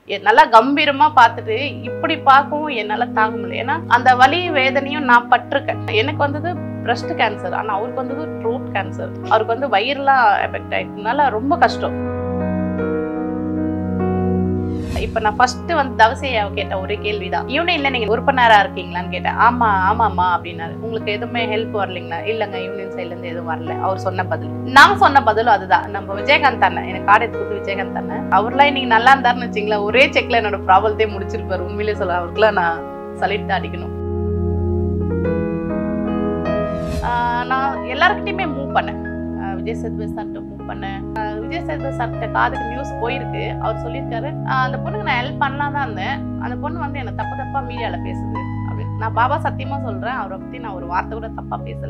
எ- நல்லா கம்பீரமா பார்த்துட்டு இப்படி பார்க்கவும் என்னால தாங்க முடியல ஏன்னா அந்த வலி வேதனையும் நான் பட்டிருக்கேன் எனக்கு வந்தது பிரஸ்ட் கேன்சர் ஆனா அவருக்கு வந்தது த்ரோட் கேன்சர் அவருக்கு வந்து வயிறுலாம் எஃபெக்ட் ஆயிட்டதுனால ரொம்ப கஷ்டம் இப்ப நான் ஃபர்ஸ்ட் வந்து தவசையாவை கேட்ட ஒரே கேள்விதான் யூனியன்ல நீங்க உறுப்பினரா இருக்கீங்களான்னு கேட்டேன் ஆமா ஆமாமா அப்படின்னாரு உங்களுக்கு எதுவுமே ஹெல்ப் வரலைங்களா இல்லங்க யூனியன் சைட்ல இருந்து எதுவும் வரல அவர் சொன்ன பதில் நான் சொன்ன பதிலும் அதுதான் நம்ம விஜயகாந்த் அண்ணன் எனக்கு கார்டு எடுத்து கொடுத்து விஜயகாந்த் அண்ணன் அவர்லாம் இன்னைக்கு நல்லா இருந்தாருன்னு வச்சுங்களேன் ஒரே செக்ல என்னோட ப்ராப்ளத்தையே முடிச்சிருப்பாரு உண்மையிலேயே சொல்ல அவருக்குலாம் நான் சலிட்டு தான் அடிக்கணும் ஆஹ் நான் எல்லாருக்கிட்டையுமே மூவ் பண்ணேன் ஆஹ் விஜய் சேதுபதி சார்கிட்ட மூவ் பண்ணேன் ஆஹ் விஜய் சேதுபதி சார்கிட்ட காதுக்கு நியூஸ் போயிருக்கு அவர் சொல்லியிருக்காரு ஆஹ் அந்த பொண்ணுக்கு நான் ஹெல்ப் பண்ணலாம் தான் இருந்தேன் அந்த பொண்ணு வந்து என்ன தப்பு தப்பா மீடியால பேசுது அப்படின்னு நான் பாபா சத்தியமா சொல்றேன் அவரை பத்தி நான் ஒரு வார்த்தை கூட தப்பா பேசல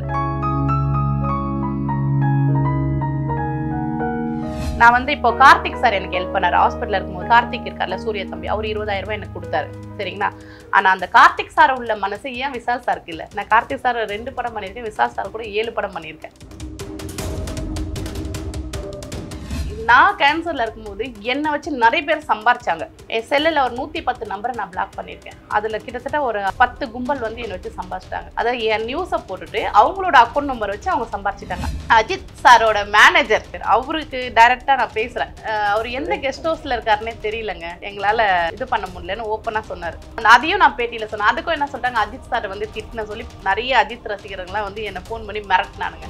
நான் வந்து இப்போ கார்த்திக் சார் எனக்கு ஹெல்ப் பண்ணாரு ஹாஸ்பிட்டல் இருக்கும்போது கார்த்திக் இருக்கார்ல சூரிய தம்பி அவர் இருபதாயிரம் ரூபாய் எனக்கு கொடுத்தாரு சரிங்களா ஆனா அந்த கார்த்திக் சார் உள்ள மனசு ஏன் விசால் சாருக்கு இல்ல நான் கார்த்திக் சார் ரெண்டு படம் பண்ணியிருக்கேன் விசால் சார் கூட ஏழு படம் பண்ணியிருக்கேன் நான் கேன்சர்ல இருக்கும்போது என்னை வச்சு நிறைய பேர் சம்பாரிச்சாங்க என் செல்லில் ஒரு நூத்தி பத்து நம்பரை நான் பிளாக் பண்ணியிருக்கேன் அதுல கிட்டத்தட்ட ஒரு பத்து கும்பல் வந்து என்னை வச்சு சம்பாரிச்சிட்டாங்க அதாவது என் நியூஸை போட்டுட்டு அவங்களோட அக்கௌண்ட் நம்பர் வச்சு அவங்க சம்பாரிச்சிட்டாங்க அஜித் சாரோட மேனேஜர் அவருக்கு டைரக்டா நான் பேசுறேன் அஹ் அவர் எந்த கெஸ்ட் ஹவுஸ்ல இருக்காருன்னே தெரியலங்க எங்களால இது பண்ண முடியலன்னு ஓப்பனா சொன்னாரு அந்த அதையும் நான் பேட்டியில சொன்னேன் அதுக்கும் என்ன சொல்லிட்டாங்க அஜித் சார் வந்து திட்டின சொல்லி நிறைய அஜித் ரசிகர்கள்லாம் வந்து என்னை ஃபோன் பண்ணி மிரட்டினானுங்க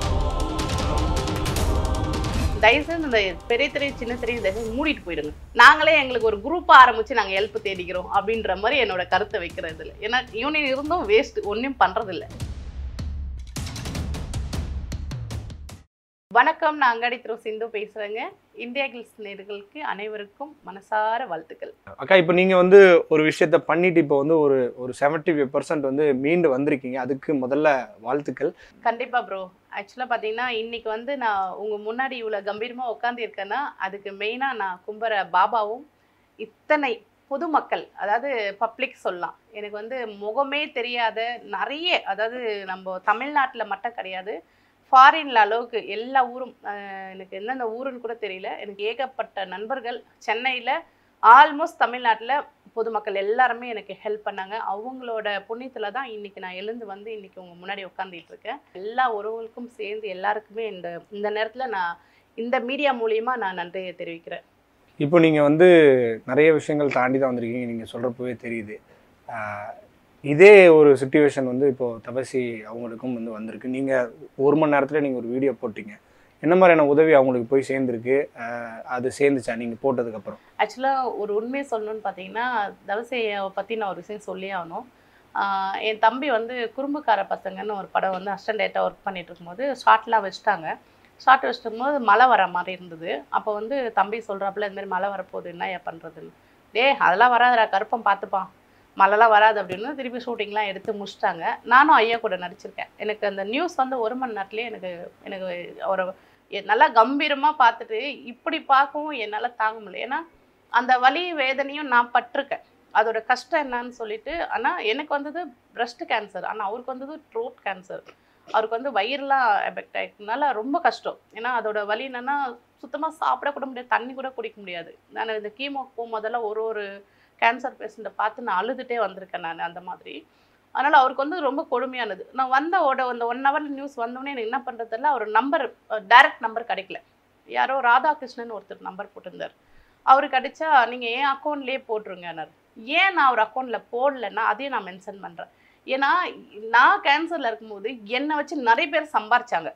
தயவுசெய்து இந்த பெரிய திரை சின்ன திரையும் தயவுசெய்து மூடிட்டு போயிடுங்க நாங்களே எங்களுக்கு ஒரு குரூப் ஆரம்பிச்சு நாங்க ஹெல்ப் தேடிக்கிறோம் அப்படின்ற மாதிரி என்னோட கருத்தை வைக்கிறது இல்லை ஏன்னா யூனியன் இருந்தும் வேஸ்ட் ஒன்றும் பண்றது இல்ல வணக்கம் நான் அங்காடி திரு சிந்து பேசுறேங்க இந்தியா கில்ஸ் நேர்களுக்கு அனைவருக்கும் மனசார வாழ்த்துக்கள் அக்கா இப்போ நீங்க வந்து ஒரு விஷயத்த பண்ணிட்டு இப்போ வந்து ஒரு ஒரு செவன்டி ஃபைவ் பர்சன்ட் வந்து மீண்டு வந்திருக்கீங்க அதுக்கு முதல்ல வாழ்த்துக்கள் கண்டிப்பா ப்ரோ ஆக்சுவலாக பார்த்தீங்கன்னா இன்னைக்கு வந்து நான் உங்க முன்னாடி இவ்வளோ கம்பீரமாக உட்காந்து இருக்கேன்னா அதுக்கு மெயினாக நான் கும்புற பாபாவும் இத்தனை பொதுமக்கள் அதாவது பப்ளிக் சொல்லலாம் எனக்கு வந்து முகமே தெரியாத நிறைய அதாவது நம்ம தமிழ்நாட்டில் மட்டும் கிடையாது ஃபாரின்ல அளவுக்கு எல்லா ஊரும் அஹ் எனக்கு எந்தெந்த ஊருன்னு கூட தெரியல எனக்கு ஏகப்பட்ட நண்பர்கள் சென்னையில் ஆல்மோஸ்ட் தமிழ்நாட்டில் பொதுமக்கள் எல்லாருமே எனக்கு ஹெல்ப் பண்ணாங்க அவங்களோட புண்ணியத்தில் தான் இன்னைக்கு நான் எழுந்து வந்து இன்னைக்கு உங்க முன்னாடி உட்காந்துட்டு இருக்கேன் எல்லா உறவுகளுக்கும் சேர்ந்து எல்லாருக்குமே இந்த இந்த நேரத்தில் நான் இந்த மீடியா மூலியமா நான் நன்றியை தெரிவிக்கிறேன் இப்போ நீங்க வந்து நிறைய விஷயங்கள் தாண்டி தான் வந்திருக்கீங்க நீங்க சொல்றப்பவே தெரியுது ஆஹ் இதே ஒரு சுச்சுவேஷன் வந்து இப்போ தபசி அவங்களுக்கும் வந்து வந்திருக்கு நீங்க ஒரு மணி நேரத்துல நீங்க ஒரு வீடியோ போட்டீங்க என்ன மாதிரியான உதவி அவங்களுக்கு போய் சேர்ந்துருக்கு ஆஹ் அது சேர்ந்துச்சா நீங்க போட்டதுக்கு அப்புறம் ஆக்சுவலாக ஒரு உண்மையை சொல்லணும்னு பார்த்தீங்கன்னா தவசையை பற்றி நான் ஒரு விஷயம் சொல்லி ஆகணும் ஆஹ் என் தம்பி வந்து குறும்புக்கார பசங்கன்னு ஒரு படம் வந்து அசிஸ்டன்ட் டேட்டாக ஒர்க் பண்ணிட்டு இருக்கும்போது ஷார்ட்லாம் வச்சுட்டாங்க ஷார்ட் வச்சுட்டு போது மழை வர மாதிரி இருந்தது அப்போ வந்து தம்பி சொல்கிறாப்புல இந்த மாதிரி மழை வரப்போகுது என்ன ஏன் பண்ணுறதுன்னு டேய் அதெல்லாம் வராதுடா கருப்பம் பார்த்துப்பான் மழைலாம் வராது அப்படின்னு திருப்பி ஷூட்டிங்லாம் எடுத்து முடிச்சிட்டாங்க நானும் ஐயா கூட நடிச்சிருக்கேன் எனக்கு அந்த நியூஸ் வந்து ஒரு மணி நேரத்துலேயே எனக்கு எனக்கு ஒரு எ- நல்லா கம்பீரமாக பார்த்துட்டு இப்படி பார்க்கவும் என்னால் தாங்க முடியல ஏன்னா அந்த வலி வேதனையும் நான் பட்டிருக்கேன் அதோட கஷ்டம் என்னன்னு சொல்லிட்டு ஆனால் எனக்கு வந்தது பிரஸ்ட் கேன்சர் ஆனால் அவருக்கு வந்தது த்ரோட் கேன்சர் அவருக்கு வந்து வயிறுலாம் எஃபெக்ட் ஆகிட்டதுனால ரொம்ப கஷ்டம் ஏன்னா அதோட வலி என்னன்னா சுத்தமாக சாப்பிட கூட முடியாது தண்ணி கூட குடிக்க முடியாது நான் இந்த கீமோ போகும்போதெல்லாம் ஒரு ஒரு கேன்சர் பேஷண்ட்டை பார்த்து நான் அழுதுகிட்டே வந்திருக்கேன் நான் அந்த மாதிரி அதனால் அவருக்கு வந்து ரொம்ப கொடுமையானது நான் வந்த ஓட அந்த ஒன் ஹவர் நியூஸ் வந்தோடனே எனக்கு என்ன பண்ணுறதில்ல அவர் நம்பர் டைரக்ட் நம்பர் கிடைக்கல யாரோ ராதாகிருஷ்ணன் ஒருத்தர் நம்பர் போட்டிருந்தார் அவருக்கு அடிச்சா நீங்கள் ஏன் அக்கௌண்ட்லேயே போட்டுருங்கன்னாரு ஏன் நான் அவர் அக்கௌண்ட்டில் போடலன்னா அதையும் நான் மென்ஷன் பண்ணுறேன் ஏன்னா நான் கேன்சரில் இருக்கும்போது என்னை வச்சு நிறைய பேர் சம்பாரிச்சாங்க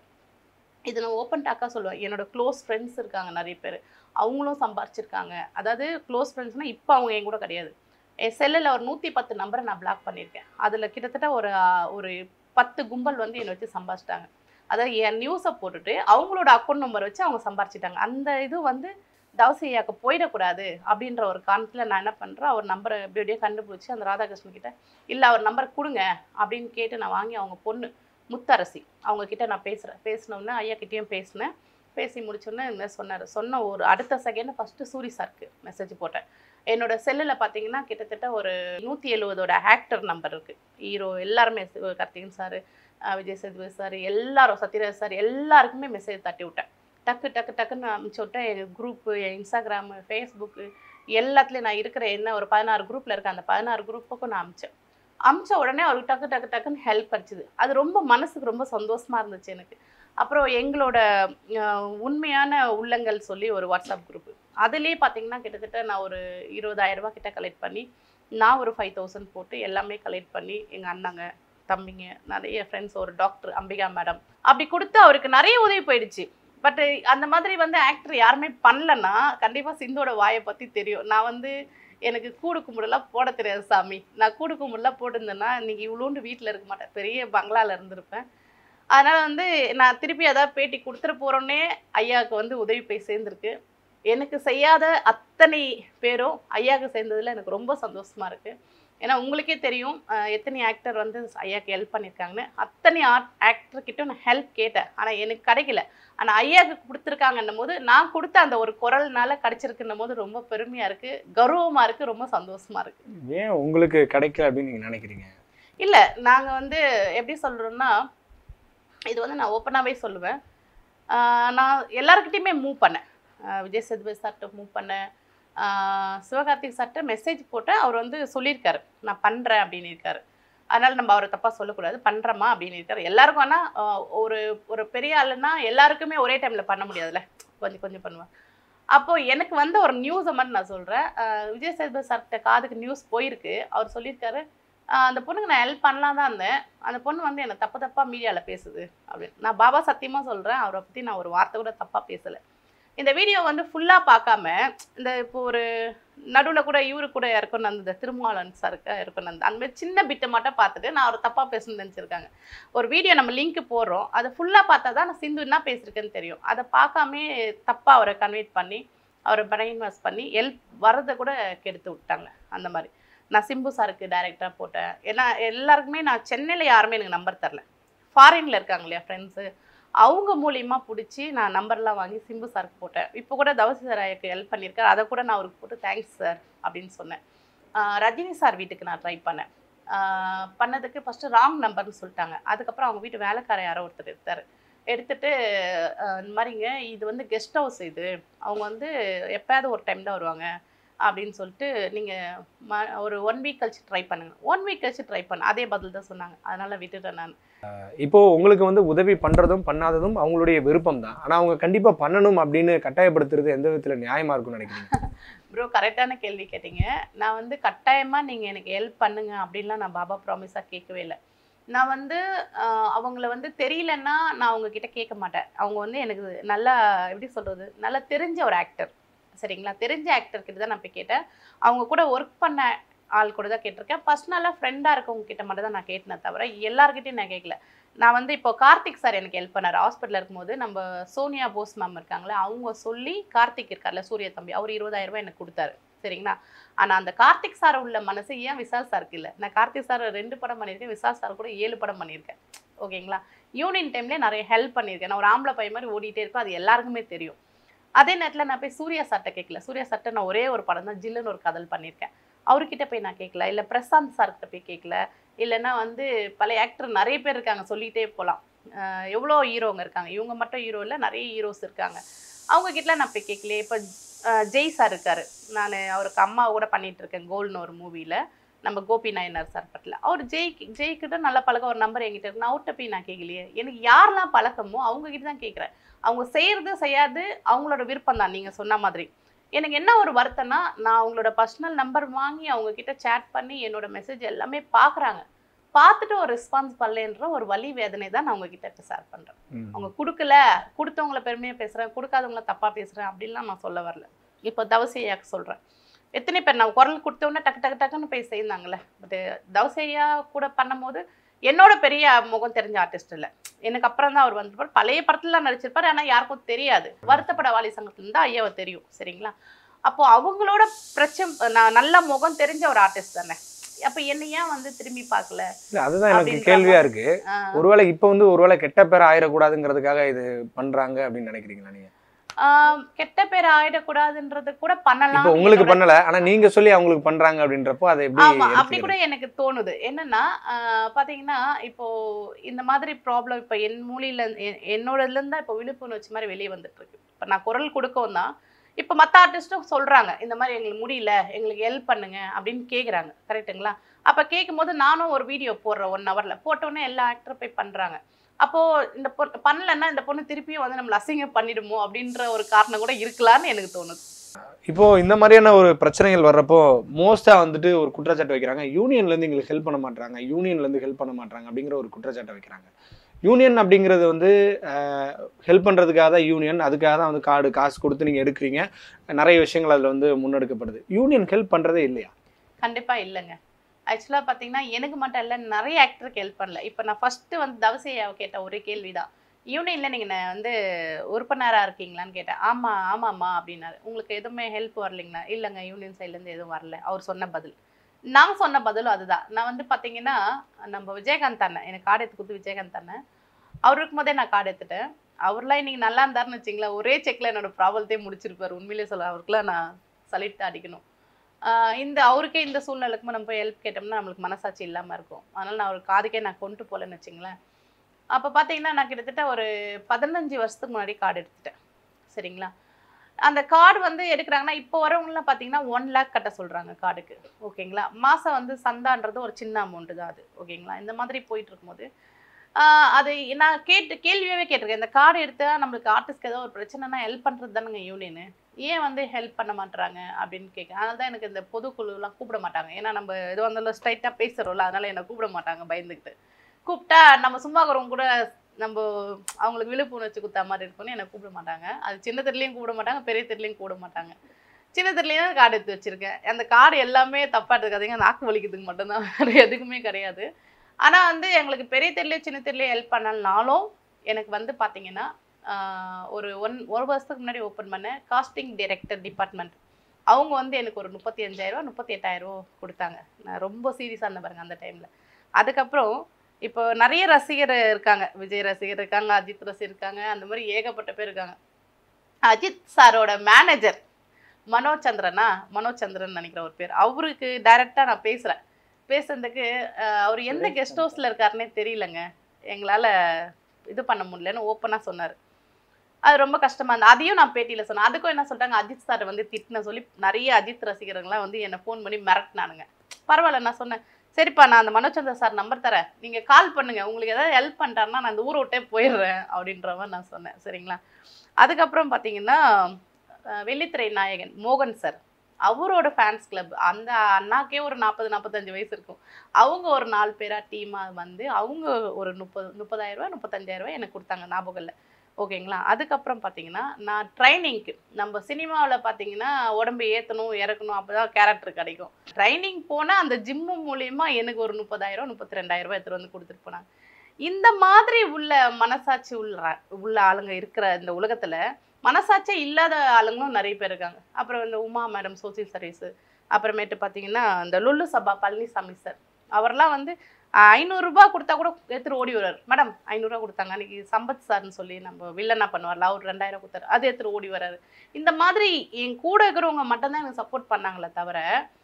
இது நான் ஓப்பன் டாக்காக சொல்லுவேன் என்னோட க்ளோஸ் ஃப்ரெண்ட்ஸ் இருக்காங்க நிறைய பேர் அவங்களும் சம்பாரிச்சிருக்காங்க அதாவது க்ளோஸ் ஃப்ரெண்ட்ஸ்னால் இப்போ அவங்க என் கூட கிடையாது என் செல்லில் ஒரு நூற்றி பத்து நம்பரை நான் பிளாக் பண்ணியிருக்கேன் அதில் கிட்டத்தட்ட ஒரு ஆஹ், ஒரு பத்து கும்பல் வந்து என்னை வச்சு சம்பாரிச்சிட்டாங்க அதாவது என் நியூஸை போட்டுட்டு அவங்களோட அக்கௌண்ட் நம்பர் வச்சு அவங்க சம்பாரிச்சிட்டாங்க அந்த இது வந்து தவசையாக்கு போயிடக்கூடாது அப்படின்ற ஒரு காரணத்தில் நான் என்ன பண்ணுறேன் அவர் நம்பரை எப்படி எப்படியோ கண்டுபிடிச்சி அந்த ராதாகிருஷ்ணன் கிட்ட இல்லை அவர் நம்பர் கொடுங்க அப்படின்னு கேட்டு நான் வாங்கி அவங்க பொண்ணு முத்தரசி அவங்க கிட்ட நான் பேசுகிறேன் பேசினோடனே ஐயா கிட்டேயும் பேசினேன் பேசி முடிச்சோன்னே இந்த மாதிரி சொன்னார் சொன்ன ஒரு அடுத்த செகண்ட் ஃபஸ்ட்டு சூரி சாருக்கு மெசேஜ் போட்டேன் என்னோட செல்லில் பார்த்தீங்கன்னா கிட்டத்தட்ட ஒரு நூற்றி எழுபதோட ஆக்டர் நம்பர் இருக்குது ஹீரோ எல்லாருமே சிவ- கார்த்திகேயன் சார் விஜய் சேதுபதி சார் எல்லாரும் சத்யராஜ் சார் எல்லாருக்குமே மெசேஜ் தட்டி விட்டேன் டக்கு டக்கு டக்குன்னு அனுப்பிச்சி விட்டேன் என் குரூப்பு என் இன்ஸ்டாகிராமு ஃபேஸ்புக்கு எல்லாத்துலேயும் நான் இருக்கிற என்ன ஒரு பதினாறு குரூப்பில் இருக்க அந்த பதினாறு குரூப்புக்கும் நான் அமிச்சேன் அமிச்ச உடனே அவருக்கு டக்கு டக்கு டக்குன்னு ஹெல்ப் அடிச்சுது அது ரொம்ப மனசுக்கு ரொம்ப சந்தோஷமா இருந்துச்சு எனக்கு அப்புறம் எங்களோட அஹ், உண்மையான உள்ளங்கள் சொல்லி ஒரு வாட்ஸ்அப் குரூப் அதுலேயே பார்த்தீங்கன்னா கிட்டத்தட்ட நான் ஒரு இருபதாயிரம் ரூபாய் கிட்ட கலெக்ட் பண்ணி நான் ஒரு ஃபைவ் தௌசண்ட் போட்டு எல்லாமே கலெக்ட் பண்ணி எங்கள் அண்ணங்க தம்பிங்க நிறைய ஃப்ரெண்ட்ஸ் ஒரு டாக்டர் அம்பிகா மேடம் அப்படி கொடுத்து அவருக்கு நிறைய உதவி போயிடுச்சு பட் அந்த மாதிரி வந்து ஆக்டர் யாருமே பண்ணலன்னா கண்டிப்பாக சிந்தோட வாயை பற்றி தெரியும் நான் வந்து எனக்கு கூடு கும்பிடலாம் போட தெரியாது சாமி நான் கூடு கும்பிடலாம் போட்டிருந்தேன்னா இன்னைக்கு இவ்வளோண்டு வீட்டில் இருக்க மாட்டேன் பெரிய பங்களால இருந்திருப்பேன் அதனால் வந்து நான் திருப்பி ஏதாவது பேட்டி கொடுத்துட போகிறோன்னே ஐயாவுக்கு வந்து உதவி போய் சேர்ந்துருக்கு எனக்கு செய்யாத அத்தனை பேரும் ஐயாவுக்கு சேர்ந்ததில் எனக்கு ரொம்ப சந்தோஷமா இருக்குது ஏன்னா உங்களுக்கே தெரியும் அஹ், எத்தனை ஆக்டர் வந்து ஐயாவுக்கு ஹெல்ப் பண்ணியிருக்காங்கன்னு அத்தனை ஆர்ட் ஆக்டர்கிட்ட நான் ஹெல்ப் கேட்டேன் ஆனால் எனக்கு கிடைக்கல ஆனால் ஐயாவுக்கு கொடுத்துருக்காங்கன்னும் போது நான் கொடுத்த அந்த ஒரு குரல்னால கிடைச்சிருக்குன்னும் போது ரொம்ப பெருமையாக இருக்குது கௌரவமாக இருக்குது ரொம்ப சந்தோஷமா இருக்குது ஏன் உங்களுக்கு கிடைக்கல அப்படின்னு நீங்க நினைக்கிறீங்க இல்லை நாங்கள் வந்து எப்படி சொல்கிறோன்னா இது வந்து நான் ஓப்பனாகவே சொல்லுவேன் ஆஹ் நான் எல்லாருக்கிட்டையுமே மூவ் பண்ணேன் ஆஹ் விஜய் சேதுபதி சார்கிட்ட மூவ் பண்ணேன் ஆஹ் சிவகார்த்திக் சார்கிட்ட மெசேஜ் போட்டு அவர் வந்து சொல்லியிருக்காரு நான் பண்ணுறேன் அப்படின்னு இருக்காரு அதனால் நம்ம அவரை தப்பாக சொல்லக்கூடாது பண்ணுறோமா அப்படின்னு இருக்காரு எல்லாருக்கும் ஆனால் ஒரு ஒரு பெரிய ஆளுன்னா எல்லாருக்குமே ஒரே டைமில் பண்ண முடியாதுல்ல கொஞ்சம் கொஞ்சம் பண்ணுவேன் அப்போது எனக்கு வந்த ஒரு நியூஸை மட்டும் நான் சொல்கிறேன் விஜய் சேதுபதி சார்கிட்ட காதுக்கு நியூஸ் போயிருக்கு அவர் சொல்லியிருக்காரு ஆஹ் அந்த பொண்ணுக்கு நான் ஹெல்ப் பண்ணலாம் தான் இருந்தேன் அந்த பொண்ணு வந்து என்னை தப்பு தப்பாக மீடியாவில் பேசுது அப்படின்னு நான் பாபா சத்தியமாக சொல்கிறேன் அவரை பற்றி நான் ஒரு வார்த்தை கூட தப்பாக பேசலை இந்த வீடியோ வந்து ஃபுல்லாக பார்க்காம இந்த இப்போ ஒரு நடுவில் கூட இவரு கூட இருக்கணும் அந்த திருமாவளவன் சாருக்கு இருக்கணும் அந்த அந்த மாதிரி சின்ன பிட்டை மட்டும் பார்த்துட்டு நான் அவர் தப்பாக பேசணும்னு நினச்சிருக்காங்க ஒரு வீடியோ நம்ம லிங்க் போடுறோம் அதை ஃபுல்லாக பார்த்தா தான் நான் சிந்து என்ன பேசியிருக்கேன்னு தெரியும் அதை பார்க்காமே தப்பாக அவரை கன்வெர்ட் பண்ணி அவரை பிரெயின் வாஷ் பண்ணி ஹெல்ப் வரதை கூட கெடுத்து விட்டாங்க அந்த மாதிரி நான் சிம்பு சாருக்கு டைரெக்டாக போட்டேன் ஏன்னா எல்லாருக்குமே நான் சென்னையில் யாருமே எனக்கு நம்பர் தரல ஃபாரினில் இருக்காங்க இல்லையா ஃப்ரெண்ட்ஸு அவங்க மூலியமா பிடிச்சி நான் நம்பர்லாம் வாங்கி சிம்பு சாருக்கு போட்டேன் இப்போ கூட தவசி சார் எனக்கு ஹெல்ப் பண்ணியிருக்காரு அதை கூட நான் அவருக்கு போட்டு தேங்க்ஸ் சார் அப்படின்னு சொன்னேன் ஆஹ் ரஜினி சார் வீட்டுக்கு நான் ட்ரை பண்ணேன் ஆஹ் பண்ணதுக்கு ஃபஸ்ட்டு ராங் நம்பர்னு சொல்லிட்டாங்க அதுக்கப்புறம் அவங்க வீட்டு வேலைக்காரர் யாரோ ஒருத்தர் எடுத்தார் எடுத்துட்டு ஆஹ் இந்த மாதிரிங்க இது வந்து கெஸ்ட் ஹவுஸ் இது அவங்க வந்து எப்போயாவது ஒரு டைம் தான் வருவாங்க அப்படின்னு சொல்லிட்டு நீங்கள் ம ஒரு ஒன் வீக் கழிச்சு ட்ரை பண்ணுங்க ஒன் வீக் கழிச்சு ட்ரை பண்ண அதே பதில் தான் சொன்னாங்க அதனால் விட்டுட்டேன் நான் இப்போ உங்களுக்கு வந்து உதவி பண்றதும் பண்ணாததும் அவங்களுடைய விருப்பம் தான் ஆனா அவங்க கண்டிப்பா பண்ணணும் அப்படின்னு கட்டாயப்படுத்துறது எந்த விதத்துல நியாயமா இருக்கும்னு நினைக்கிறீங்க ப்ரோ கரெக்டான கேள்வி கேட்டீங்க நான் வந்து கட்டாயமாக நீங்கள் எனக்கு ஹெல்ப் பண்ணுங்க அப்படின்லாம் நான் பாபா ப்ராமிஸாக கேட்கவே இல்லை நான் வந்து ஆஹ், அவங்கள வந்து தெரியலன்னா நான் அவங்க கிட்ட கேட்க மாட்டேன் அவங்க வந்து எனக்கு நல்லா எப்படி சொல்கிறது நல்லா தெரிஞ்ச ஒரு ஆக்டர் சரிங்களா தெரிஞ்ச ஆக்டர் கிட்ட தான் நான் போய் கேட்டேன் அவங்க கூட ஒர்க் பண்ண ஆள் கூட தான் கேட்டிருக்கேன் பர்சனலாக ஃப்ரெண்டாக இருக்கவங்க கிட்ட மட்டும் தான் நான் கேட்டேனே தவிர எல்லார்கிட்டையும் நான் கேட்கல நான் வந்து இப்போ கார்த்திக் சார் எனக்கு ஹெல்ப் பண்ணார் ஹாஸ்பிட்டலில் இருக்கும்போது நம்ம சோனியா போஸ் மேம் இருக்காங்களே அவங்க சொல்லி கார்த்திக் இருக்கார்ல சூரிய தம்பி அவர் இருபதாயிரம் ரூபாய் எனக்கு கொடுத்தாரு சரிங்களா ஆனால் அந்த கார்த்திக் சார் உள்ள மனசு ஏன் விசால் சாருக்கு இல்லை நான் கார்த்திக் சார் ரெண்டு படம் பண்ணியிருக்கேன் விசால் சார் கூட ஏழு படம் பண்ணியிருக்கேன் ஓகேங்களா யூனியன் டைம்லேயே நிறைய ஹெல்ப் பண்ணியிருக்கேன் நான் ஒரு ஆம்பளை பையன் மாதிரி ஓடிட்டே இருப்பேன் அது எல்லாருக்குமே தெரியும் அதே நேரத்தில் நான் போய் சூர்யா சார்ட்ட கேட்கல சூர்யா சார்ட்ட நான் ஒரே ஒரு படம் தான் ஜில்லுன்னு ஒரு கதல் பண்ணியிருக்கேன் அவர்கிட்ட போய் நான் கேட்கல இல்லை பிரசாந்த் சார்கிட்ட போய் கேட்கல இல்லைன்னா வந்து பழைய ஆக்டர் நிறைய பேர் இருக்காங்க சொல்லிகிட்டே போகலாம் எவ்வளோ ஹீரோங்க இருக்காங்க இவங்க மட்டும் ஹீரோ இல்லை நிறைய ஹீரோஸ் இருக்காங்க அவங்க கிட்ட நான் போய் கேட்கல இப்போ ஜெய் சார் இருக்காரு நான் அவருக்கு அம்மா கூட பண்ணிட்டு இருக்கேன் கோல்னு ஒரு மூவியில் நம்ம கோபி நாயனார் சார் பட்டில் அவர் ஜெய் ஜெய்கிட்ட நல்ல பழக்கம் ஒரு நம்பர் என்கிட்ட இருக்கு நான் அவர்கிட்ட போய் நான் கேட்கலையே எனக்கு யாரெல்லாம் பழக்கமோ அவங்க கிட்ட தான் கேட்குறேன் அவங்க செய்யறது செய்யாது அவங்களோட விருப்பம் தான் நீங்கள் சொன்ன மாதிரி எனக்கு என்ன ஒரு வருத்தம்னா நான் அவங்களோட பர்சனல் நம்பர் வாங்கி அவங்க கிட்ட சேட் பண்ணி என்னோட மெசேஜ் எல்லாமே பார்க்குறாங்க பார்த்துட்டு ஒரு ரெஸ்பான்ஸ் பண்ணலன்ற ஒரு வலி வேதனை தான் நான் உங்ககிட்ட இப்போ ஷேர் பண்ணுறேன் ம். அவங்க கொடுக்கல கொடுத்தவங்கள பெருமையாக பேசுகிறேன் கொடுக்காதவங்கள தப்பாக பேசுகிறேன் அப்படின்லாம் நான் சொல்ல வரல இப்போ தவசையாக்கு சொல்கிறேன் எத்தனை பேர் நான் குரல் கொடுத்தவொடனே டக்கு டக்கு டக்குன்னு போய் செய்தாங்களே பட் தவசையா கூட பண்ணும்போது என்னோட பெரிய முகம் தெரிஞ்ச ஆர்டிஸ்ட் இல்லை எனக்கு அப்புறம் தான் அவர் வந்திருப்பார் பழைய படத்துல நடிச்சிருப்பார் ஆனால் யாருக்கும் தெரியாது வருத்தப்பட வாலி சங்கத்துல தான் ஐயாவை தெரியும் சரிங்களா அப்போ அவங்களோட பிரச்சனை நான் நல்ல முகம் தெரிஞ்ச ஒரு ஆர்டிஸ்ட் தானே அப்போ என்னை ஏன் வந்து திரும்பி பார்க்கல இல்ல அதுதான் எனக்கு அப்படின்ற கேள்வியா இருக்கு ஆஹ் ஒருவேளை இப்போ வந்து ஒருவேளை கெட்ட பேர் ஆயிடக்கூடாதுங்கிறதுக்காக இது பண்றாங்க அப்படின்னு நினைக்கிறீங்களா நீங்க ஆஹ் கெட்ட பேர் ஆயிடக்கூடாதுன்றது கூட பண்ணலாம் இப்போ உங்களுக்கு என்னோட- பண்ணல ஆனா நீங்க சொல்லி அவங்களுக்கு பண்றாங்க அப்படின்றப்போ அதை எப்படி ஆமா அப்படி எடுத்துக்கிறது? கூட எனக்கு தோணுது என்னன்னா ஆஹ் பாத்தீங்கன்னா இப்போ இந்த மாதிரி ப்ராப்ளம் இப்போ என் மூலியில எ- என்னோட இதுல இருந்தா இப்போ விழிப்புணர்ச்சி மாதிரி வெளியே வந்துட்டு இருக்கு இப்போ நான் குரல் கொடுக்கவும் தான் இப்போ மற்ற ஆர்டிஸ்ட்டும் சொல்கிறாங்க இந்த மாதிரி எங்களுக்கு முடியல எங்களுக்கு ஹெல்ப் பண்ணுங்க அப்படின்னு கேட்குறாங்க கரெக்ட்டுங்களா அப்போ கேட்கும்போது நானும் ஒரு வீடியோ போடுறேன் ஒன் ஹவரில் போட்டோன்னே எல்லா ஆக்டரும் போய் பண்ணுறாங்க அப்போது இந்த பொண்ணு பண்ணலன்னா இந்த பொண்ணு திருப்பியும் வந்து நம்மளை அசிங்கம் பண்ணிடுமோ அப்படின்ற ஒரு காரணம் கூட இருக்கலான்னு எனக்கு தோணுது இப்போ இந்த மாதிரியான ஒரு பிரச்சனைகள் வர்றப்போ மோஸ்டா வந்துட்டு ஒரு குற்றச்சாட்டு வைக்கிறாங்க யூனியன்ல இருந்து எங்களுக்கு ஹெல்ப் பண்ண மாட்டாங்க யூனியன்ல இருந்து ஹெல்ப் பண்ண மாட்டாங்க அப்படிங்கிற ஒரு குற்றச்சாட்டை வைக்கிறாங்க யூனியன் அப்படிங்கிறது வந்து ஹெல்ப் பண்ணுறதுக்காக தான் யூனியன் அதுக்காக தான் வந்து கார்டு காசு கொடுத்து நீங்கள் எடுக்கிறீங்க நிறைய விஷயங்கள் அதில் வந்து முன்னெடுக்கப்படுது யூனியன் ஹெல்ப் பண்ணுறதே இல்லையா கண்டிப்பாக இல்லைங்க ஆக்சுவலாக பார்த்தீங்கன்னா எனக்கு மட்டும் இல்லை நிறைய ஆக்டருக்கு ஹெல்ப் பண்ணல இப்போ நான் ஃபஸ்ட்டு வந்து தவசையாவை கேட்ட ஒரே கேள்வி தான் யூனியனில் நீங்கள் வந்து உறுப்பினராக இருக்கீங்களான்னு கேட்டேன் ஆமாம் ஆமாம்மா அப்படின்னாரு உங்களுக்கு எதுவுமே ஹெல்ப் வரலைங்களா இல்லைங்க யூனியன் சைட்லேருந்து எதுவும் வரல அவர் சொன்ன பதில் நான் சொன்ன பதிலும் அதுதான் நான் வந்து பார்த்தீங்கன்னா நம்ம விஜயகாந்த் அண்ணன் எனக்கு கார்டு எடுத்து கொடுத்து விஜயகாந்த் அண்ணன் அவர் இருக்கும்போதே நான் கார்டு எடுத்துட்டேன் அவர்லாம் இன்னைக்கு நல்லா இருந்தாருன்னு வச்சிங்களேன் ஒரே செக்கில் என்னோட ப்ராப்ளத்தையும் முடிச்சிருப்பார் உண்மையிலே சொல்ல அவருக்குலாம் நான் சலிட்டு அடிக்கணும் ஆஹ் இந்த அவருக்கே இந்த சூழ்நிலைக்கு நம்ம போய் ஹெல்ப் கேட்டோம்னா நம்மளுக்கு மனசாட்சி இல்லாமல் இருக்கும் அதனால் நான் அவர் காதுக்கே நான் கொண்டு போகலன்னு வச்சுங்களேன் அப்போ பார்த்தீங்கன்னா நான் கிட்டத்தட்ட ஒரு பதினஞ்சு வருஷத்துக்கு முன்னாடி கார்டு எடுத்துட்டேன் சரிங்களா அந்த கார்டு வந்து எடுக்கிறாங்கன்னா இப்போ வரவங்களாம் பார்த்தீங்கன்னா ஒன் லேக் கட்ட சொல்கிறாங்க கார்டுக்கு ஓகேங்களா மாதம் வந்து சந்தான்றது ஒரு சின்ன அமௌண்ட்டு தான் அது ஓகேங்களா இந்த மாதிரி போயிட்டு இருக்கும்போது ஆஹ் அது நான் கேட்டு கேள்வியாகவே கேட்டிருக்கேன் இந்த கார்டு எடுத்தா நம்மளுக்கு ஆர்டிஸ்ட்க்கு ஏதோ ஒரு பிரச்சனைனா ஹெல்ப் பண்ணுறது தானுங்க யூனியனு ஏன் வந்து ஹெல்ப் பண்ண மாட்றாங்க அப்படின்னு கேட்க அதனால தான் எனக்கு இந்த பொதுக்குழுலாம் கூப்பிட மாட்டாங்க ஏன்னா நம்ம எதுவும் வந்தாலும் ஸ்ட்ரைட்டாக பேசுகிறோம்ல அதனால என்னை கூப்பிட மாட்டாங்க பயந்துக்கிட்டு கூப்பிட்டா நம்ம சும்மா இருக்கிறவங்க கூட நம்ம அவங்களுக்கு விழுப்புணர்ச்சி குத்தா மாதிரி இருக்கும்னு என்னை கூப்பிட மாட்டாங்க அது சின்ன தெருலையும் கூப்பிட மாட்டாங்க பெரிய தெருலையும் கூப்பிட மாட்டாங்க சின்ன தெருலையும் தான் கார்டு எடுத்து வச்சிருக்கேன் அந்த கார்டு எல்லாமே தப்பாக எடுத்துக்காதீங்க நாக்கு வலிக்கிறதுக்கு மட்டும்தான் வேறு எதுக்குமே கிடையாது ஆனால் வந்து எங்களுக்கு பெரிய தெருலையும் சின்ன தெருலையும் ஹெல்ப் பண்ணலனாலும் எனக்கு வந்து பார்த்தீங்கன்னா ஆஹ் ஒரு ஒன் ஒரு வருஷத்துக்கு முன்னாடி ஓப்பன் பண்ண காஸ்டிங் டைரக்டர் டிபார்ட்மெண்ட் அவங்க வந்து எனக்கு ஒரு முப்பத்தி அஞ்சாயிரரூவா முப்பத்தி எட்டாயிரரூவா கொடுத்தாங்க நான் ரொம்ப சீரியஸாக இருந்தேன் பாருங்க அந்த டைமில் அதுக்கப்புறம் இப்போ நிறைய ரசிகர் இருக்காங்க விஜய் ரசிகர் இருக்காங்க அஜித் ரசிகர் இருக்காங்க அந்த மாதிரி ஏகப்பட்ட பேர் இருக்காங்க அஜித் சாரோட மேனேஜர் மனோஜ் சந்திரனா மனோஜ் சந்திரன் நினைக்கிற ஒரு பேர் அவருக்கு டைரெக்டாக நான் பேசுகிறேன் பேசுறதுக்கு அஹ், அவர் எந்த கெஸ்ட் ஹவுஸில் இருக்காருன்னே தெரியலங்க எங்களால் இது பண்ண முடியலன்னு ஓப்பனாக சொன்னார் அது ரொம்ப கஷ்டமா இருந்தது அதையும் நான் பேட்டியில் சொன்னேன் அதுக்கும் என்ன சொல்லிட்டாங்க அஜித் சார் வந்து திட்டின சொல்லி நிறைய அஜித் ரசிகர்கள்லாம் வந்து என்னை ஃபோன் பண்ணி மிரட்டினானுங்க பரவாயில்ல நான் சொன்னேன் சரிப்பா நான் அந்த மனோஜந்தர் சார் நம்பர் தரேன் நீங்கள் கால் பண்ணுங்க உங்களுக்கு ஏதாவது ஹெல்ப் பண்ணிட்டாருன்னா நான் இந்த ஊரை விட்டே போயிடுறேன் அப்படின்ற மாதிரி நான் சொன்னேன் சரிங்களா அதுக்கப்புறம் பார்த்தீங்கன்னா அஹ், வெள்ளித்திரை நாயகன் மோகன் சார் அவரோட ஃபேன்ஸ் கிளப் அந்த அண்ணாக்கே ஒரு நாற்பது நாற்பத்தஞ்சு வயசு இருக்கும் அவங்க ஒரு நாலு பேராக டீமாக வந்து அவங்க ஒரு முப்பது முப்பதாயிரரூவா முப்பத்தஞ்சாயிரரூவா எனக்கு கொடுத்தாங்க ஞாபகம் இல்லை ஓகேங்களா அதுக்கப்புறம் பார்த்தீங்கன்னா நான் ட்ரைனிங்க்கு நம்ம சினிமாவில் பார்த்தீங்கன்னா உடம்பு ஏற்றணும் இறக்கணும் அப்போ தான் கேரக்டர் கிடைக்கும் ட்ரைனிங் போனால் அந்த ஜிம்மு மூலியமா எனக்கு ஒரு முப்பதாயிரம் முப்பத்தி ரெண்டாயிரரூவா எடுத்துகிட்டு வந்து கொடுத்துட்டு போனாங்க இந்த மாதிரி உள்ள மனசாட்சி உள்ள உள்ள ஆளுங்க இருக்கிற இந்த உலகத்தில் மனசாட்சியே இல்லாத ஆளுங்களும் நிறைய பேர் இருக்காங்க அப்புறம் இந்த உமா மேடம் சோசியல் சர்வீஸு அப்புறமேட்டு பார்த்தீங்கன்னா இந்த லுல்லு சபா பழனிசாமி சார் அவர்லாம் வந்து ஐநூறுரூபா கொடுத்தா கூட எடுத்துட்டு ஓடி வருவார் மேடம் ஐநூறுரூவா கொடுத்தாங்க அன்றைக்கி சம்பத் சார்னு சொல்லி நம்ம வில்லனா பண்ணுவார்ல அவர் ரெண்டாயிரம் கொடுத்தாரு அது எடுத்துட்டு ஓடி வராரு இந்த மாதிரி என் கூட இருக்கிறவங்க மட்டும்தான் எனக்கு சப்போர்ட் பண்ணாங்களே தவிர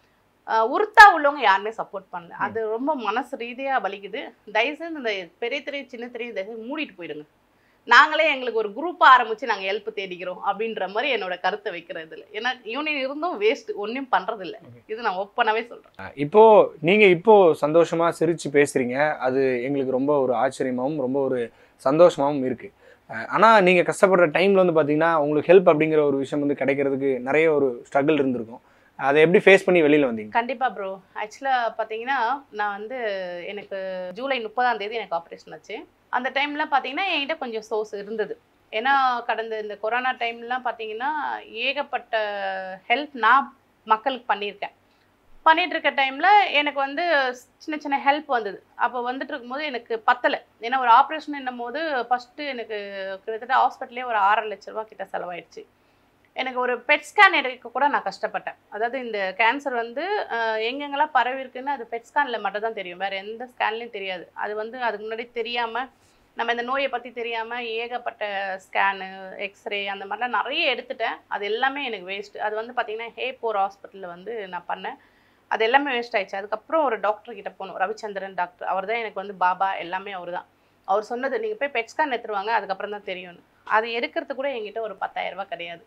ஆஹ் உருத்தா உள்ளவங்க யாருமே சப்போர்ட் பண்ணல அது ரொம்ப மனசு ரீதியாக வலிக்குது தயவுசெய்து இந்த பெரிய திரை சின்ன திரையை தயவுசெய்து மூடிட்டு போயிடுங்க நாங்களே எங்களுக்கு ஒரு குரூப்பாக ஆரம்பிச்சு நாங்கள் ஹெல்ப் தேடிக்கிறோம் அப்படின்ற மாதிரி என்னோட கருத்தை வைக்கிறது இல்லை ஏன்னா யூனியன் இருந்தும் வேஸ்ட் ஒன்றும் பண்ணுறதில்ல இது நான் ஒப்பனாவே சொல்கிறேன் அஹ் இப்போ நீங்க இப்போ சந்தோஷமா சிரிச்சு பேசுறீங்க அது எங்களுக்கு ரொம்ப ஒரு ஆச்சரியமாவும் ரொம்ப ஒரு சந்தோஷமாவும் இருக்கு அஹ் ஆனா நீங்க கஷ்டப்படுற டைம்ல வந்து பாத்தீங்கன்னா உங்களுக்கு ஹெல்ப் அப்படிங்கிற ஒரு விஷயம் வந்து கிடைக்கிறதுக்கு நிறைய ஒரு ஸ்ட்ரகிள் இருந்திருக்கும் அதை எப்படி ஃபேஸ் பண்ணி வெளியில வந்தீங்க கண்டிப்பாக ப்ரோ ஆக்சுவலாக பார்த்தீங்கன்னா நான் வந்து எனக்கு ஜூலை முப்பதாம் தேதி எனக்கு ஆப்ரேஷன் ஆச்சு அந்த டைமில் பார்த்தீங்கன்னா என்கிட்ட கொஞ்சம் சோர்ஸ் இருந்தது ஏன்னா கடந்த இந்த கொரோனா டைம்லாம் பார்த்தீங்கன்னா ஏகப்பட்ட ஹெல்ப் நான் மக்களுக்கு பண்ணியிருக்கேன் பண்ணிட்டு இருக்க டைமில் எனக்கு வந்து சின்ன சின்ன ஹெல்ப் வந்தது அப்போ வந்துட்டு இருக்கும்போது எனக்கு பத்தலை ஏன்னா ஒரு ஆப்ரேஷன் என்னும் போது ஃபஸ்ட்டு எனக்கு கிட்டத்தட்ட ஹாஸ்பிட்டலே ஒரு ஆறரை லட்ச ரூபா கிட்ட செலவாயிடுச்சு எனக்கு ஒரு பெட் ஸ்கேன் எடுக்க கூட நான் கஷ்டப்பட்டேன் அதாவது இந்த கேன்சர் வந்து அஹ், எங்கெங்கெல்லாம் பரவி இருக்குன்னு அது பெட் ஸ்கேனில் மட்டும் தான் தெரியும் வேறு எந்த ஸ்கேன்லையும் தெரியாது அது வந்து அதுக்கு முன்னாடி தெரியாமல் நம்ம இந்த நோயை பற்றி தெரியாமல் ஏகப்பட்ட ஸ்கேனு எக்ஸ்ரே அந்த மாதிரிலாம் நிறைய எடுத்துட்டேன் அது எல்லாமே எனக்கு வேஸ்ட்டு அது வந்து பார்த்திங்கன்னா ஹேப்போர் ஹாஸ்பிட்டலில் வந்து நான் பண்ணேன் அது எல்லாமே வேஸ்ட் ஆயிடுச்சு அதுக்கப்புறம் ஒரு டாக்டர் கிட்ட போகணும் ரவிச்சந்திரன் டாக்டர் அவர் தான் எனக்கு வந்து பாபா எல்லாமே அவர் தான் அவர் சொன்னது நீங்கள் போய் பெட் ஸ்கேன் எடுத்துருவாங்க அதுக்கப்புறம் தான் தெரியும்னு அது எடுக்கிறது கூட என்கிட்ட ஒரு 10000 ரூபாய் கிடையாது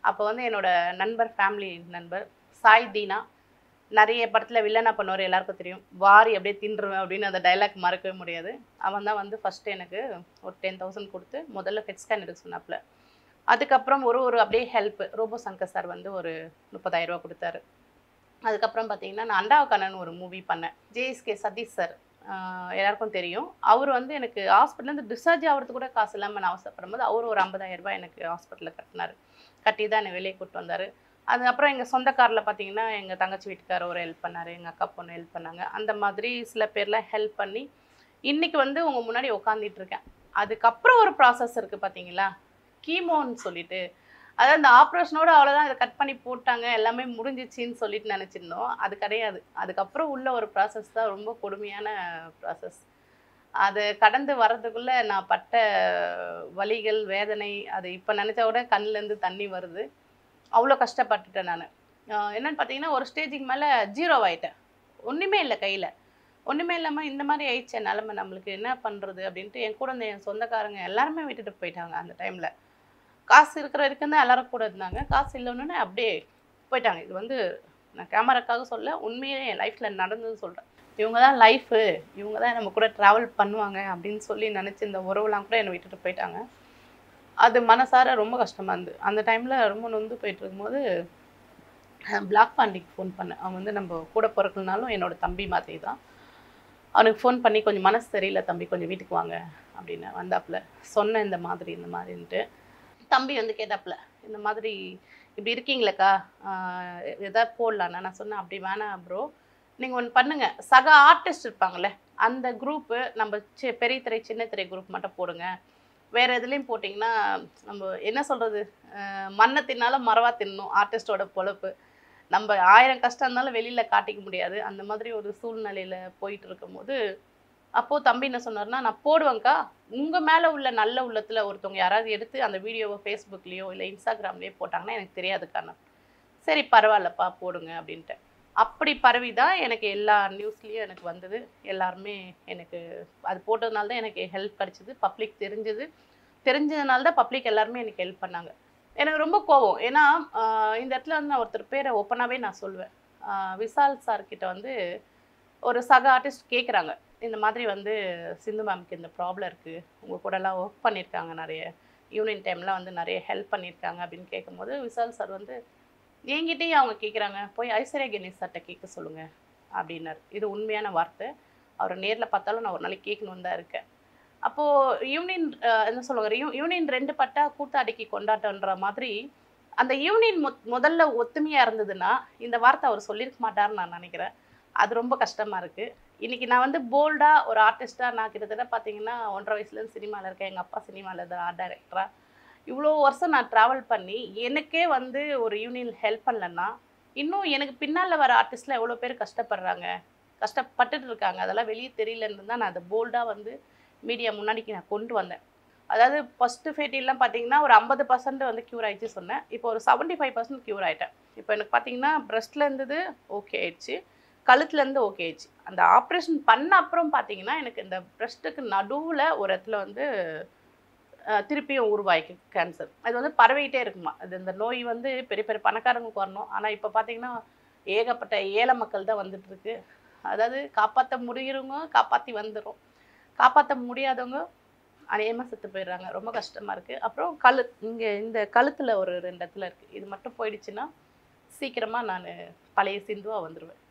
அப்போ வந்து என்னோட நண்பர் ஃபேமிலி நண்பர் சாய் தீனா நிறைய படத்தில் வில்லனா பண்ணுவார் எல்லாருக்கும் தெரியும் வாரி அப்படியே தின்றுவேன் அப்படின்னு அந்த டைலாக் மறக்கவே முடியாது அவன் தான் வந்து ஃபஸ்ட்டு எனக்கு ஒரு டென் தௌசண்ட் கொடுத்து முதல்ல ஃபெட் ஸ்கேன் எடுக்க சொன்னாப்புல அதுக்கப்புறம் ஒரு ஒரு அப்படியே ஹெல்ப் ரோபோ சங்கர் சார் வந்து ஒரு முப்பதாயிரம் ரூபா கொடுத்தாரு அதுக்கப்புறம் பார்த்தீங்கன்னா நான் அண்டாவக்கானன் ஒரு மூவி பண்ணேன் ஜேஎஸ்கே சதீஷ் சார் எல்லாருக்கும் தெரியும் அவர் வந்து எனக்கு ஹாஸ்பிட்டல்லேருந்து டிஸ்சார்ஜ் ஆகிறதுக்கு கூட காசு இல்லாமல் நான் அவசரப்படும் போது அவர் ஒரு 50000 ரூபாய் எனக்கு ஹாஸ்பிட்டலில் கட்டினார் கட்டி தான் என்னை வெளியே கூப்பிட்டு வந்தார் அதுக்கப்புறம் எங்கள் சொந்தக்காரில் பார்த்தீங்கன்னா எங்கள் தங்கச்சி வீட்டுக்காரர் ஒரு ஹெல்ப் பண்ணார் எங்கள் அக்கா பொண்ணு ஹெல்ப் பண்ணாங்க அந்த மாதிரி சில பேர்லாம் ஹெல்ப் பண்ணி இன்னைக்கு வந்து உங்கள் முன்னாடி உட்காந்துட்டு இருக்கேன் அதுக்கப்புறம் ஒரு ப்ராசஸ் இருக்குது பார்த்தீங்களா கீமோன்னு சொல்லிட்டு அதாவது அந்த ஆப்ரேஷனோட அவ்வளோதான் இதை கட் பண்ணி போட்டாங்க எல்லாமே முடிஞ்சிச்சின்னு சொல்லிட்டு நினச்சிருந்தோம் அது கிடையாது அதுக்கப்புறம் உள்ள ஒரு ப்ராசஸ் தான் ரொம்ப கொடுமையான ப்ராசஸ் அது கடந்து வர்றதுக்குள்ளே நான் பட்ட வலிகள் வேதனை அது இப்போ நினச்சா கூட கண்ணுலேருந்து தண்ணி வருது அவ்வளோ கஷ்டப்பட்டுட்டேன் நான் என்னன்னு பார்த்தீங்கன்னா ஒரு ஸ்டேஜுக்கு மேலே ஜீரோ ஆயிட்டேன் ஒன்றுமே இல்லை கையில் ஒன்றுமே இல்லாமல் இந்த மாதிரி ஆயிடுச்சு நிலமை நம்மளுக்கு என்ன பண்ணுறது அப்படின்ட்டு என் கூட இருந்த என் சொந்தக்காரங்க எல்லாருமே விட்டுட்டு போயிட்டாங்க அந்த டைமில் காசு இருக்கிற வரைக்கும் தான் எல்லாரும் கூட இருந்தாங்க காசு இல்லைன்னு அப்படியே போயிட்டாங்க இது வந்து நான் கேமராக்காக சொல்ல உண்மையே என் லைஃப்பில் நடந்தது சொல்கிறேன் இவங்க தான் லைஃபு இவங்க தான் நம்ம கூட ட்ராவல் பண்ணுவாங்க அப்படின்னு சொல்லி நினச்சி இந்த உறவுலாம் கூட என்னை விட்டுட்டு போயிட்டாங்க அது மனசார ரொம்ப கஷ்டமாக இருந்தது அந்த டைமில் ரொம்ப நொந்து போயிட்டு இருக்கும்போது பிளாக் பாண்டிக்கு ஃபோன் பண்ணேன் அவன் வந்து நம்ம கூட பிறக்கலனாலும் என்னோட தம்பி மாதிரி தான் அவனுக்கு ஃபோன் பண்ணி கொஞ்சம் மனசு சரியில்லை தம்பி கொஞ்சம் வீட்டுக்கு வாங்க அப்படின்னு வந்தாப்புல சொன்னேன் இந்த மாதிரி இந்த மாதிரின்ட்டு தம்பி வந்து கேட்டாப்புல இந்த மாதிரி இப்படி இருக்கீங்களேக்கா ஆஹ் எதாவது போடலான்னா நான் சொன்னேன் அப்படி வேணாம் ப்ரோ நீங்கள் ஒன்று பண்ணுங்க சக ஆர்டிஸ்ட் இருப்பாங்கள்ல அந்த குரூப்பு நம்ம சி பெரிய திரை சின்ன திரை குரூப் மட்டும் போடுங்க வேற எதுலேயும் போட்டிங்கன்னா நம்ம என்ன சொல்கிறது மண்ணை தின்னாலும் மரவா தின்னும் ஆர்டிஸ்டோட பொழப்பு நம்ம ஆயிரம் கஷ்டம் இருந்தாலும் வெளியில் காட்டிக்க முடியாது அந்த மாதிரி ஒரு சூழ்நிலையில் போயிட்டு இருக்கும்போது அப்போது தம்பி என்ன சொன்னார்னா நான் போடுவேங்க்கா உங்கள் மேலே உள்ள நல்ல உள்ளத்தில் ஒருத்தவங்க யாராவது எடுத்து அந்த வீடியோவை ஃபேஸ்புக்லேயோ இல்லை இன்ஸ்டாகிராம்லேயோ போட்டாங்கன்னா எனக்கு தெரியாதுக்கான சரி பரவாயில்லப்பா போடுங்க அப்படின்ட்டு அப்படி பரவி தான் எனக்கு எல்லா நியூஸ்லேயும் எனக்கு வந்தது எல்லாருமே எனக்கு அது போட்டதுனால தான் எனக்கு ஹெல்ப் கிடச்சிது பப்ளிக் தெரிஞ்சது தெரிஞ்சதுனால தான் பப்ளிக் எல்லாருமே எனக்கு ஹெல்ப் பண்ணாங்க எனக்கு ரொம்ப கோவம் ஏன்னா ஆஹ் இந்த இடத்துல வந்து நான் ஒருத்தர் பேரை ஓப்பனாகவே நான் சொல்லுவேன் ஆஹ் விஷால் சார் கிட்ட வந்து ஒரு சக ஆர்டிஸ்ட் கேட்குறாங்க இந்த மாதிரி வந்து சிந்து மேம்க்கு இந்த ப்ராப்ளம் இருக்குது உங்கள் கூடலாம் ஒர்க் பண்ணியிருக்காங்க நிறைய ஈவினிங் டைம்லாம் வந்து நிறைய ஹெல்ப் பண்ணியிருக்காங்க அப்படின்னு கேட்கும்போது விஷால் சார் வந்து என்கிட்டயும் அவங்க கேட்குறாங்க போய் ஐஸ்வர்யா கணேஷ் சார்கிட்ட கேட்க சொல்லுங்கள் அப்படின்னாரு இது உண்மையான வார்த்தை அவரை நேரில் பார்த்தாலும் நான் ஒரு நாளைக்கு கேட்கணுன்னு தான் இருக்கேன் அப்போது யூனியன் என்ன சொல்லுவாங்க யூ யூனியன் ரெண்டு பட்டா கூத்தாடிக்கு கொண்டாட்டன்ற மாதிரி அந்த யூனியன் மொ முதல்ல ஒத்துமையாக இருந்ததுன்னா இந்த வார்த்தை அவர் சொல்லியிருக்க மாட்டாருன்னு நான் நினைக்கிறேன் அது ரொம்ப கஷ்டமாக இருக்குது இன்றைக்கி நான் வந்து போல்டாக ஒரு ஆர்டிஸ்ட்டாக நான் கிட்டத்தட்ட பார்த்தீங்கன்னா ஒன்றரை வயசுலேருந்து சினிமாவில் இருக்கேன் எங்கள் அப்பா சினிமாவில் தான் ஆர்ட் டைரக்டராக இவ்வளோ வருஷம் நான் ட்ராவல் பண்ணி எனக்கே வந்து ஒரு யூனியன் ஹெல்ப் பண்ணலன்னா இன்னும் எனக்கு பின்னால் வர ஆர்டிஸ்ட்லாம் எவ்வளோ பேர் கஷ்டப்படுறாங்க கஷ்டப்பட்டுட்டு இருக்காங்க அதெல்லாம் வெளியே தெரியலன்னு தான் நான் அதை போல்டாக வந்து மீடியா முன்னாடிக்கு நான் கொண்டு வந்தேன் அதாவது ஃபஸ்ட்டு ஃபேட்டிலாம் பார்த்தீங்கன்னா ஒரு ஐம்பது பர்சன்ட் வந்து க்யூர் ஆயிடுச்சு சொன்னேன் இப்போ ஒரு செவன்ட்டி ஃபைவ் பர்சன்ட் க்யூர் ஆகிட்டேன் இப்போ எனக்கு பார்த்தீங்கன்னா ப்ரெஸ்ட்டில் இருந்தது ஓகே ஆயிடுச்சு கழுத்துலேருந்து ஓகே ஆயிடுச்சு அந்த ஆப்ரேஷன் பண்ண அப்புறம் பார்த்தீங்கன்னா எனக்கு இந்த ப்ரெஸ்ட்டுக்கு நடுவில் ஒரு இடத்துல வந்து அஹ், திருப்பியும் உருவாயிக்கு கேன்சர் அது வந்து பரவிக்கிட்டே இருக்குமா அது இந்த நோய் வந்து பெரிய பெரிய பணக்காரங்களுக்கு வரணும் ஆனால் இப்போ பார்த்தீங்கன்னா ஏகப்பட்ட ஏழை மக்கள் தான் வந்துட்டு இருக்கு அதாவது காப்பாற்ற முடிகிறவங்க காப்பாற்றி வந்துடும் காப்பாற்ற முடியாதவங்க அநேகமாக செத்து போயிடுறாங்க ரொம்ப கஷ்டமாக இருக்குது அப்புறம் கழு இங்கே இந்த கழுத்தில் ஒரு ரெண்டு இடத்துல இருக்குது இது மட்டும் போயிடுச்சுன்னா சீக்கிரமாக நான் பழைய சிந்துவாக வந்துடுவேன்